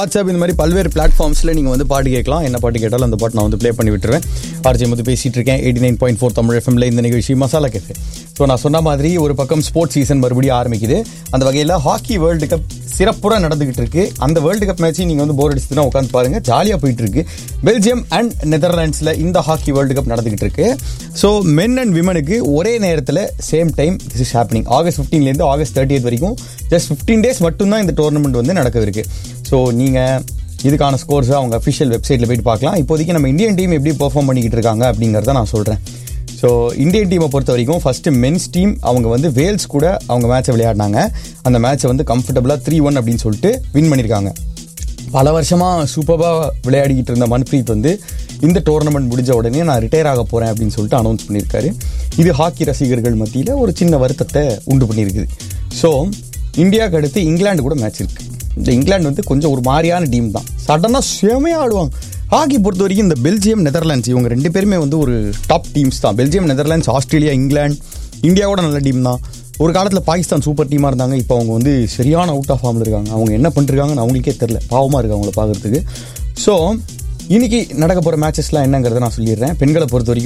WhatsApp இந்த மாதிரி பல்வேறு பிளாட்ஃபார்ம்ஸில் நீங்கள் வந்து பாட்டு கேட்கலாம் என்ன பாட்டு கேட்டாலும் அந்த பாட்டு நான் வந்து ப்ளே பண்ணி விட்டுருவேன் ஆர்ஜி வந்து பேசிட்டு இருக்கேன் eighty nine point four Tamil எஃப்எம்ல இந்த நிகழ்ச்சி மசாலா கேஃபே ஸோ நான் சொன்ன மாதிரி ஒரு பக்கம் ஸ்போர்ட்ஸ் சீசன் மறுபடியும் ஆரம்பிக்குது அந்த வகையில் ஹாக்கி வேர்ல்டு கப் சிறப்புற நடந்துகிட்டு இருக்கு அந்த வேர்ல்டு கப் மேட்சையும் நீங்கள் வந்து போர் அடிச்சுனா உட்காந்து பாருங்க ஜாலியாக போயிட்டு இருக்கு பெல்ஜியம் அண்ட் நெதர்லாண்ட்ஸில் இந்த ஹாக்கி வேர்ல்டு கப் நடந்துகிட்டு இருக்கு ஸோ மென் அண்ட் விமனுக்கு ஒரே நேரத்தில் same time this is happening August ஃபிஃப்டீன்லேருந்து ஆகஸ்ட் தேர்ட்டி வரைக்கும் ஜஸ்ட் ஃபிஃப்டீன் டேஸ் மட்டும்தான் இந்த டோர்னமெண்ட் வந்து நடக்கவிருக்கு ஸோ நீங்கள் இதுக்கான ஸ்கோர்ஸை அவங்க அஃபிஷியல் வெப்சைட்டில் போயிட்டு பார்க்கலாம் இப்போதைக்கு நம்ம இந்தியன் டீம் எப்படி பெர்ஃபார்ம் பண்ணிக்கிட்டு இருக்காங்க அப்படிங்கிறத நான் சொல்கிறேன் ஸோ இந்தியன் டீமை பொறுத்த வரைக்கும் ஃபஸ்ட்டு மென்ஸ் டீம் அவங்க வந்து வேல்ஸ் கூட அவங்க மேட்சை விளையாடினாங்க அந்த மேட்சை வந்து கம்ஃபர்டபுளாக த்ரீ ஒன் அப்படின்னு சொல்லிட்டு வின் பண்ணியிருக்காங்க பல வருஷமாக சூப்பராக விளையாடிக்கிட்டு இருந்த மன்பிரீத் வந்து இந்த டோர்னமெண்ட் முடிஞ்ச உடனே நான் ரிட்டையர் ஆக போகிறேன் அப்படின்னு சொல்லிட்டு அனௌன்ஸ் பண்ணியிருக்காரு இது ஹாக்கி ரசிகர்கள் மத்தியில் ஒரு சின்ன வருத்தத்தை உண்டு பண்ணியிருக்குது ஸோ இந்தியாவுக்கு அடுத்து இங்கிலாந்து கூட மேட்ச் இருக்குது இந்த இங்கிலாந்து வந்து கொஞ்சம் ஒரு மாதிரியான டீம் தான் சடனாக செமையாக ஆடுவாங்க ஹாக்கி பொறுத்த வரைக்கும் இந்த பெல்ஜியம் நெதர்லாண்ட்ஸ் இவங்க ரெண்டு பேருமே வந்து ஒரு டாப் டீம்ஸ் தான் பெல்ஜியம் நெதர்லாண்ட்ஸ் ஆஸ்திரேலியா இங்கிலாந்து இந்தியாவோட நல்ல டீம் தான் ஒரு காலத்தில் பாகிஸ்தான் சூப்பர் டீமாக இருந்தாங்க இப்போ அவங்க வந்து சரியான அவுட் ஆஃப் ஃபார்மில் இருக்காங்க அவங்க என்ன பண்ணிருக்காங்கன்னு அவங்களுக்கே தெரில பாவமாக இருக்கு அவங்கள பார்க்குறதுக்கு ஸோ இன்னைக்கு நடக்க போகிற மேட்சஸ்லாம் என்னங்கிறத நான் சொல்லிடுறேன் பெண்களை பொறுத்த வரைக்கும்